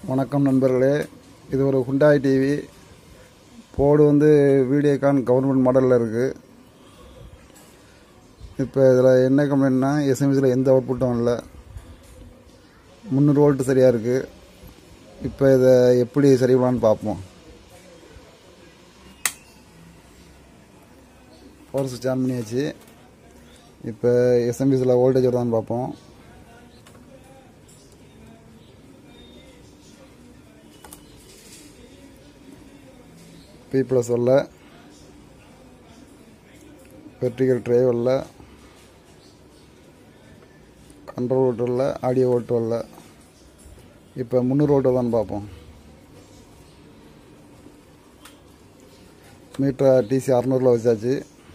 வணக்கம் நண்பர்களே இது ஒரு ஹுண்டாய் டிவி போர்டு வந்து வீடியோகான் கவர்மெண்ட் மாடலில் இருக்குது இப்போ இதில் என்ன கம்ப்ளைண்ட்னா எஸ்எம்எஸில் எந்த அவுட்புட்டும் இல்லை முந்நூறு வோல்ட் சரியாக இருக்குது இப்போ இதை எப்படி சரி பண்ணலான்னு பார்ப்போம் பவர் சுவிட்ச் ஆன் பண்ணியாச்சு இப்போ எஸ்எம்பிஸில் வோல்டேஜ் வருதான்னு பார்ப்போம் பி ப்ளஸ் வரல வெர்டிகல் ட்ரே வரல கண்ட்ரோல் ஓட்டு வரல ஆடியோ ஓட்டு வரல இப்போ முந்நூறு ஓட்டு தான் பார்ப்போம் மீட்டர் டிசி அறநூறுல வச்சாச்சு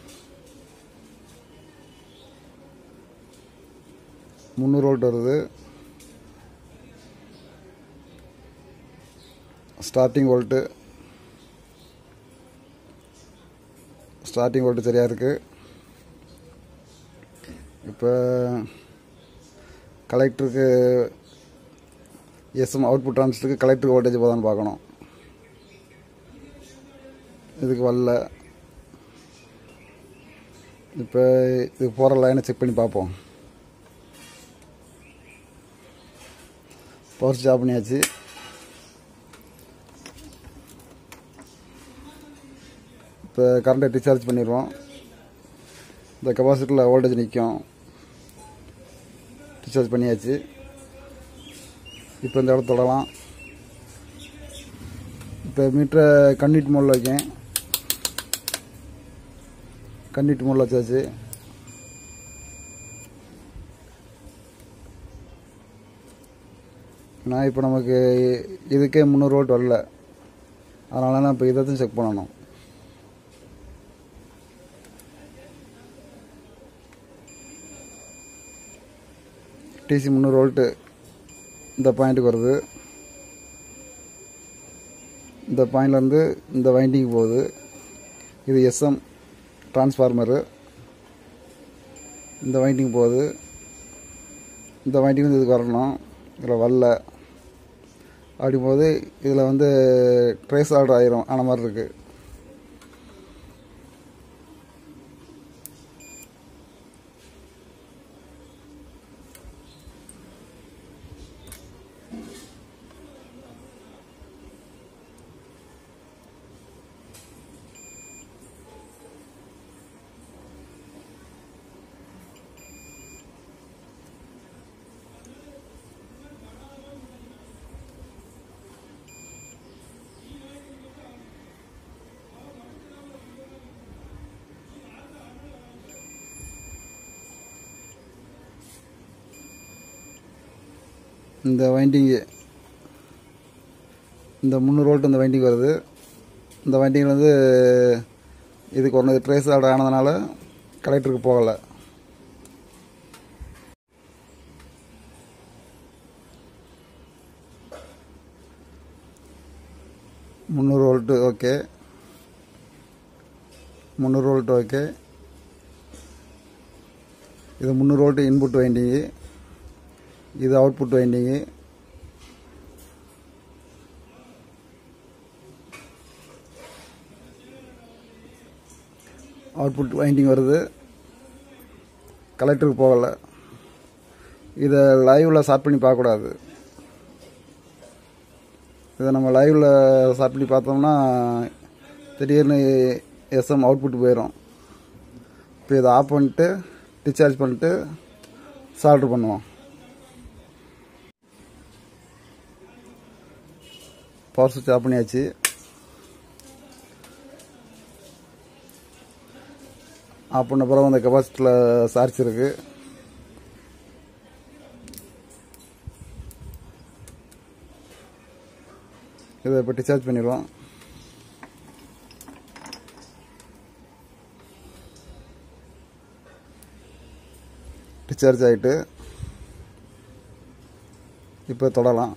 முந்நூறு வோல்ட் வருது ஸ்டார்டிங் வோல்ட்டு ஸ்டார்டிங் வோல்ட்டு சரியாக இருக்குது இப்போ கலெக்டருக்கு எஸ்எம் அவுட்புட் ட்ரான்ஸ்டருக்கு கலெக்டருக்கு வோல்டேஜ் போதான்னு பார்க்கணும் இதுக்கு வரல இப்போ இது போகிற லைனை செக் பண்ணி பார்ப்போம் பவர் ஸ்விட்ச் ஆஃப் பண்ணியாச்சு இப்போ கரண்ட்டை டிஸ்சார்ஜ் பண்ணிடுவோம் இந்த கெப்பாசிட்டரில் வோல்டேஜ் நிற்கும் டிஸ்சார்ஜ் பண்ணியாச்சு இப்போ இந்த இடத்த தொடலாம் இப்போ மீட்டரை கன்னிட் மோடில் வைக்கேன் கன்னிட் மோடில் வச்சாச்சு நான் இப்போ நமக்கு இதுக்கே முந்நூறு வோல்ட் வரல அதனால நான் இப்போ இதையும் செக் பண்ணணும் டிசி முந்நூறு வோல்ட்டு இந்த பாயிண்ட்டுக்கு வருது இந்த பாயிண்ட்லேருந்து இந்த வைண்டிங் போகுது இது எஸ்எம் டிரான்ஸ்ஃபார்மரு இந்த வைண்டிங் போகுது இந்த வைண்டிங் வந்து இதுக்கு வரணும் இதில் வரல அப்படிங்கும்போது இதில் வந்து ட்ரேஸ் ஆர்டர் ஆயிரும் ஆன மாதிரி இருக்குது இந்த வைண்டிங்கு இந்த முந்நூறு வோல்ட் இந்த வைண்டிங் வருது இந்த வைண்டிங்கில் வந்து இதுக்கு ஒன்று ட்ரேஸ் ஆர்டர் ஆனதுனால கலெக்டருக்கு போகலை முந்நூறு வோல்ட்டு ஓகே முந்நூறு வோல்ட் ஓகே இது முந்நூறு வோல்ட்டு இன்புட் வைண்டிங்கு இது அவுட்புட் வைண்டிங்கு அவுட்புட் வைண்டிங் வருது கலெக்டருக்கு போகலை இதை லைவில் ஷார்ட் பண்ணி பார்க்கக்கூடாது இதை நம்ம லைவில் ஷார்ட் பண்ணி பார்த்தோம்னா திடீர்னு எஸ்எம் அவுட்புட் போயிடும் இப்போ இதை ஆஃப் பண்ணிட்டு டிஸ்சார்ஜ் பண்ணிட்டு சால்ட்ரு பண்ணுவோம் பவர் சுவிட்ச் ஆஃப் பண்ணியாச்சு ஆஃப் பண்ண பிறகு அந்த கெப்பாசிட்டியில் சார்ஜ் இருக்கு இதை இப்போ டிஸ்சார்ஜ் பண்ணிடுவோம் டிஸ்சார்ஜ் ஆகிட்டு இப்போ தொடலாம்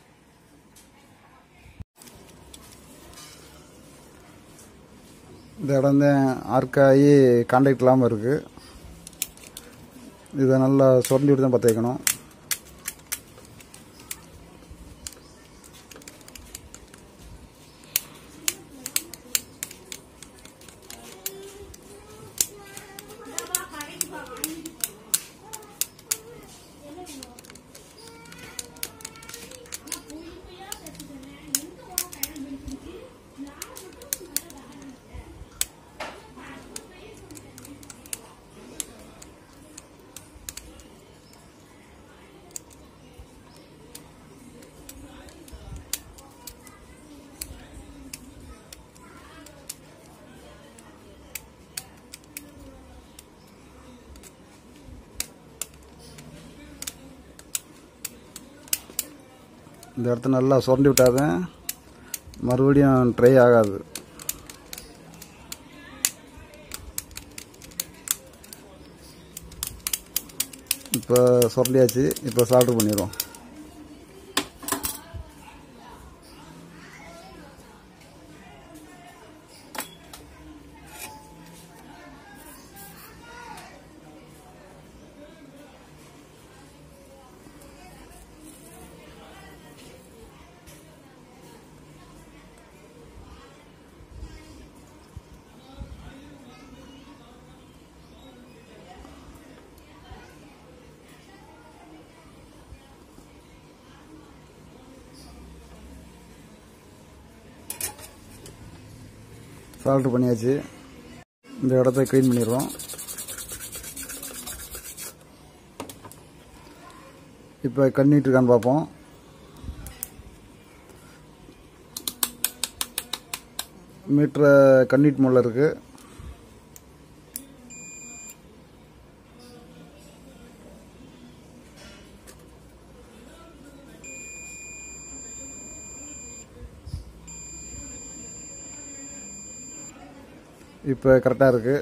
இந்த இந்த இடம் தான் ஆர்க்காகி கான்டாக்ட் இல்லாமல் இருக்குது இதை நல்லா சுரண்டி விட்டு தான் பற்ற வைக்கணும் இந்த இடத்த நல்லா சுரண்டி விட்டாதான் மறுபடியும் ட்ரை ஆகாது இப்போ சுரண்டியாச்சு இப்போ சால்ட்ரு பண்ணிடுவோம் சால்ட்ரு பண்ணியாச்சு இந்த இடத்த க்ளீன் பண்ணிடுறோம் இப்போ கண்ணிட்டு இருக்கான்னு பார்ப்போம் மீட்டரை கண்ணிட்டு முள்ள இருக்கு இப்போ கரெக்டாக இருக்கு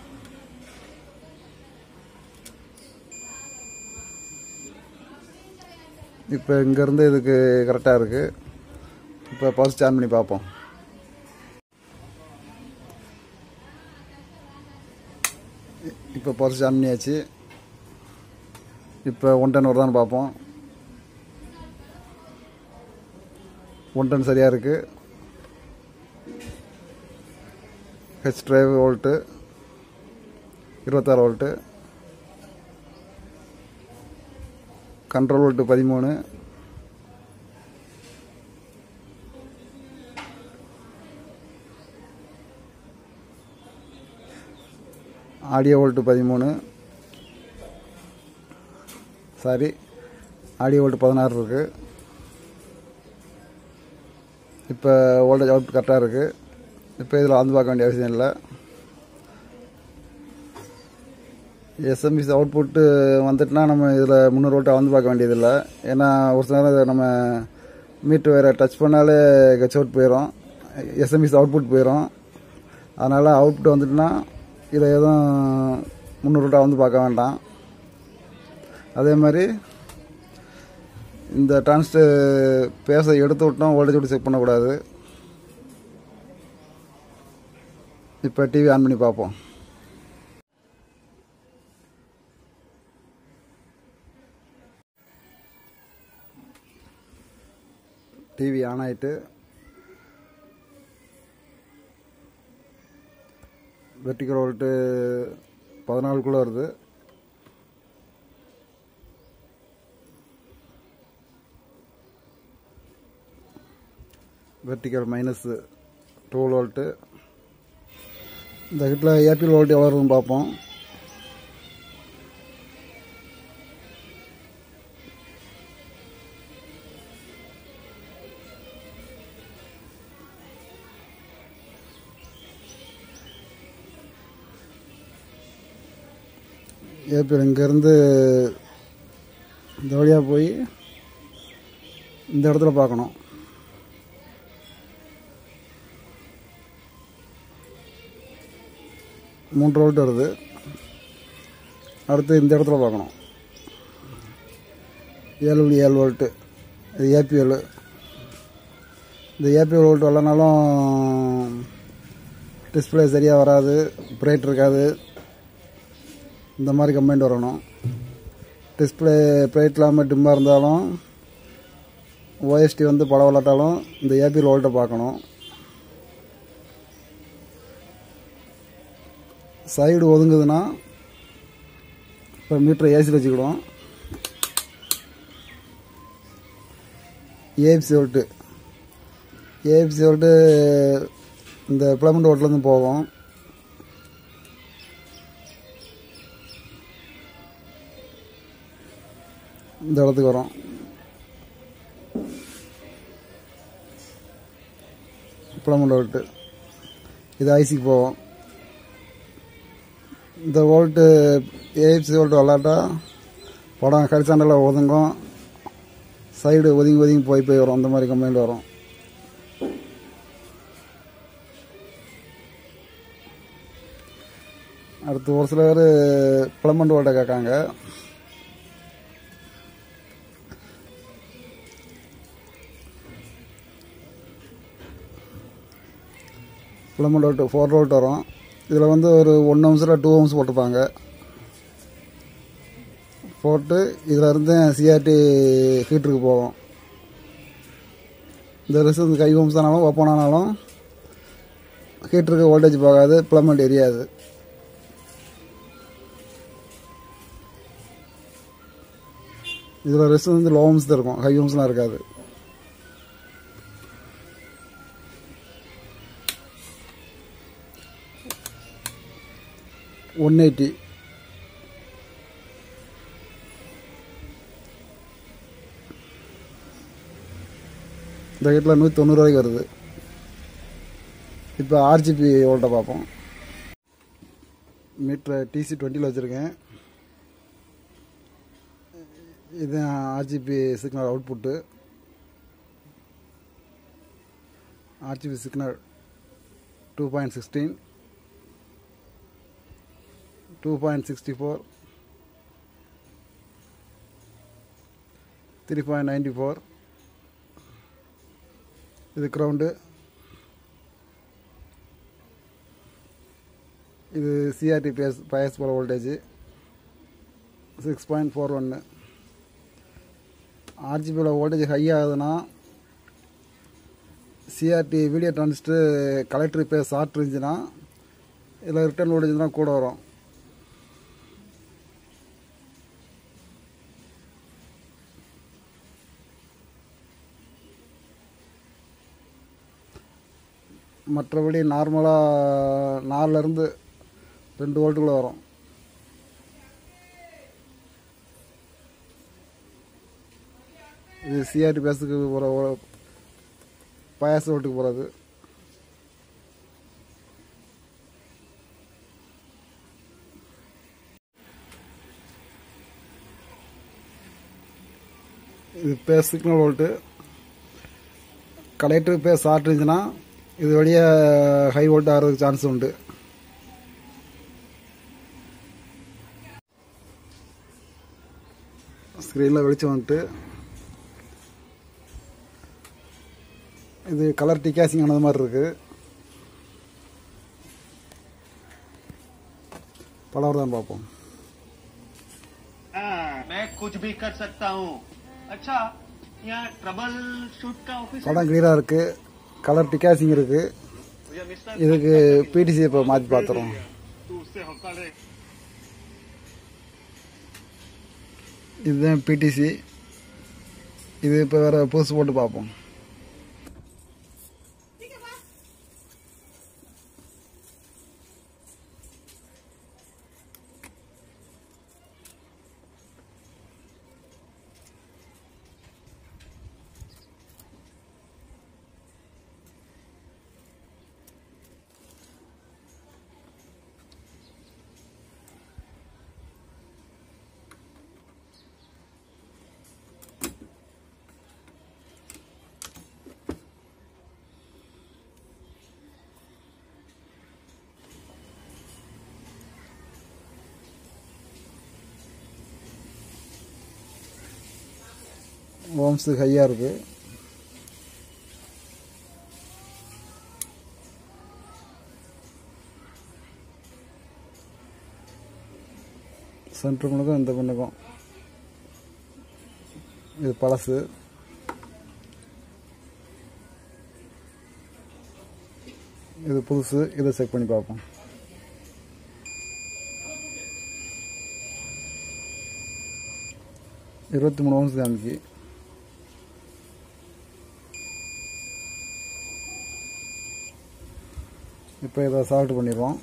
இப்போ இங்கேருந்து இதுக்கு கரெக்டாக இருக்கு இப்போ பல்ஸ் ஆன் பண்ணி பார்ப்போம் இப்போ பல்ஸ் ஆன் பண்ணியாச்சு இப்போ ஒன் டன் வருதான்னு பார்ப்போம் ஒன் டன் சரியாக இருக்குது ஹெச் டிரைவ் வோல்ட்டு இருபத்தாறு வோல்ட்டு கண்ட்ரோல் வோல்ட்டு பதிமூணு ஆடியோ வோல்ட்டு பதிமூணு சாரி ஆடியோ வோல்ட்டு பதினாறு இருக்குது இப்போ வோல்டேஜ் அவுட் கரெக்டாக இருக்குது இப்போ இதில் வந்து பார்க்க வேண்டிய அவசியம் இல்லை எஸ்எம்பிசி அவுட்புட்டு வந்துட்டுனா நம்ம இதில் முந்நூறு வோல்ட்டை வந்து பார்க்க வேண்டியதில்லை ஏன்னா ஒரு சில நேரம் இதை நம்ம மீட்ரு வேறு டச் பண்ணாலே கச் அவுட் போயிடும் எஸ்எம்பிசி அவுட்புட் போயிடும் அதனால் அவுட்புட் வந்துட்டுனா இதை எதுவும் முந்நூறு வோல்ட்டா வந்து பார்க்க வேண்டாம் அதே மாதிரி இந்த டிரான்ஸ்ட்டு பேச எடுத்து விட்டோம் வோல்டேஜ் விட்டு செக் பண்ணக்கூடாது இப்போ டிவி ஆன் பண்ணி பார்ப்போம் டிவி ஆன் ஆயிட்டு வெர்டிகல் வோல்ட்டு பதினாலுக்குள்ளே வருது வெர்டிகல் மைனஸ் டூ வோல்ட்டு இந்த கிட்டில் ஏபிஎல் வோல்ட் எவ்வளோ இருக்குன்னு பார்ப்போம் ஏபிஎல் இங்கேருந்து இந்த வழியாக போய் இந்த இடத்துல பார்க்கணும் மூன்று வோல்ட் வருது அடுத்து இந்த இடத்துல பார்க்கணும் ஏழு புள்ளி ஏழு வோல்ட்டு இது ஏபிஎல் இந்த ஏபிஎல் வோல்ட் வரலனாலும் டிஸ்பிளே சரியாக வராது பிரைட் இருக்காது இந்த மாதிரி கம்ப்ளைண்ட் வரணும் டிஸ்பிளே பிரைட் இல்லாமல் டிம்மாக இருந்தாலும் ஓஎஸ்டி வந்து படம் விளாட்டாலும் இந்த ஏபி ரோல்ட்டை பார்க்கணும் சைடு ஒதுங்குதுன்னா இப்போ மீட்டரை ஏசி வச்சுக்கிடுவோம் ஏஎஃப்சி வோல்ட்டு ஏஎஃப்சி வோல்ட்டு இந்த பிளமெண்ட் வோல்ட்லேருந்து போகும் இந்த இடத்துக்கு வரும் பிளமெண்ட் வோல்ட்டு இது ஐசிக்கு போகும் இந்த வோல்ட்டு ஏஎஃப்சி வோல்ட்டு விளாட்டா படம் ஹரிசாண்டில் ஒதுங்கும் சைடு ஒதுங்கி ஒதுங்கி போய் போய் வரும் அந்த மாதிரி கம்ப்ளைண்ட் வரும் அடுத்து ஒரு சில பேர் பிளமெண்ட் வோல்ட்டை கேட்காங்க பிளமெண்ட் வோல்ட்டு ஃபோர் வோல்ட் வரும் இதில் வந்து ஒரு ஒன் ஹவுஸில் டூ ஹவுஸ் போட்டிருப்பாங்க போட்டு இதில் இருந்து சிஆர்டி ஹீட்டருக்கு போகும் இந்த ரிசல்ட் கை ஹோம்ஸ் ஆனாலும் ஓப்பன் ஆனாலும் ஹீட்டருக்கு வோல்டேஜ் போகாது பிளமெண்ட் எரியாது இதில் ரெஸ்ட் வந்து லோ ஹோம்ஸ் தான் இருக்கும் ஹை ஹோம்ஸ்லாம் இருக்காது ஒன் எயிட்டி இந்த ஹீட்டில் நூற்றி தொண்ணூறுவாய்க்கு வருது இப்போ ஆர்ஜிபி வோல்ட்டை பார்ப்போம் மீட்ரு டிசி டுவெண்ட்டியில் வச்சுருக்கேன் இது RGB signal output RGB signal two point sixteen two point sixty four three point ninety four இது க்ரௌண்டு இது சிஆர்டி பிஎஸ் பயஸ் போல வோல்டேஜ் சிக்ஸ் பாயிண்ட் ஃபோர் ஒன்று ஆர்ஜிபியில் வோல்டேஜ் ஹை ஆகுதுன்னா CRT video transistor collector repair short இருந்துச்சுன்னா இதில் return voltage தான் கூட வரும் மற்றபடி நார்மலாக நாலுலேருந்து ரெண்டு வோல்ட்டுக்குள்ளே வரும் இது சிஆர்டி பேஸுக்கு போகிற பாயாச வோல்ட்டுக்கு போகிறது இது base signal volt collector base short இருந்துச்சுன்னா இது வழியாக ஹை வோல்ட் ஆகிறதுக்கு சான்ஸ் உண்டு ஸ்க்ரீனில் வெளிச்சம் வந்துட்டு இது கலர் டிகாசிங் ஆனது மாதிரி இருக்கு படம் தான் பார்ப்போம் हाँ, मैं कुछ भी कर सकता हूँ अच्छा यहाँ ट्रबल शूट का ऑफिस है படம் கிளியராக இருக்கு கலர் டிகாசிங் இருக்கு भैया मिस्टर இதுக்கு பிடிசி இப்போ மாற்றி பார்த்துறோம் तू उससे हौका ले இதுதான் பிடிசி இது இப்போ வேற புதுசு போட்டு பார்ப்போம் ஓம்ஸு ஹையாக இருக்கு சென்ட்ரு பண்ணுக்கும் இந்த பண்ணுக்கும் இது பழசு இது புதுசு இதை செக் பண்ணி பார்ப்போம் இருபத்தி மூணு ஓம்ஸ் காமிக்கு இப்போ இதை சால்ட் பண்ணிடுவோம்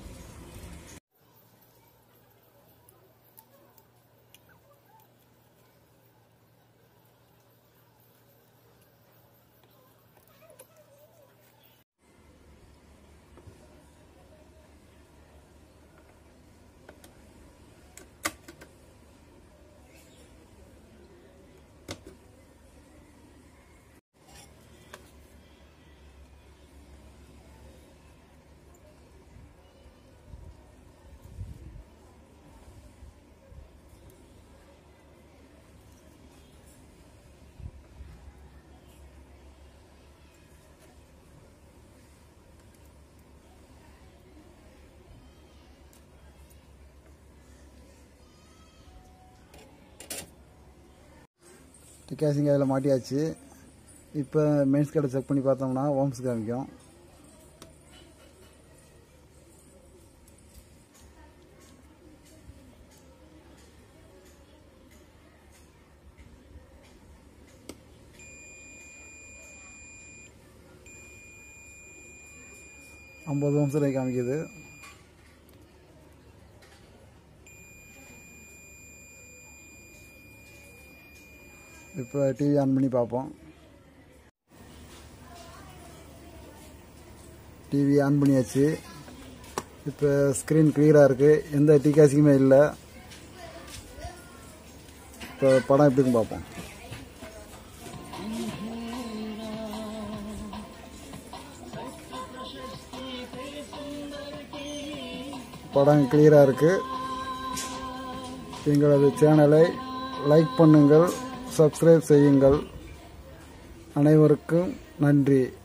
டிகாசிங் அதில் மாட்டியாச்சு இப்போ மெயின்ஸ் கார்டை செக் பண்ணி பார்த்தோம்னா ஓம்ஸ் காமிக்கும் ஐம்பது ஓம்ஸ் வரை காமிக்குது இப்போ டிவி ஆன் பண்ணி பார்ப்போம் டிவி ஆன் பண்ணியாச்சு இப்போ ஸ்க்ரீன் கிளியராக இருக்குது எந்த டிகாசிக்குமே இல்லை இப்போ படம் எப்படி இருக்குன்னு பார்ப்போம் படம் கிளியராக இருக்குது எங்களது சேனலை லைக் பண்ணுங்கள் சப்ஸ்கிரைப் செய்யுங்கள் அனைவருக்கும் நன்றி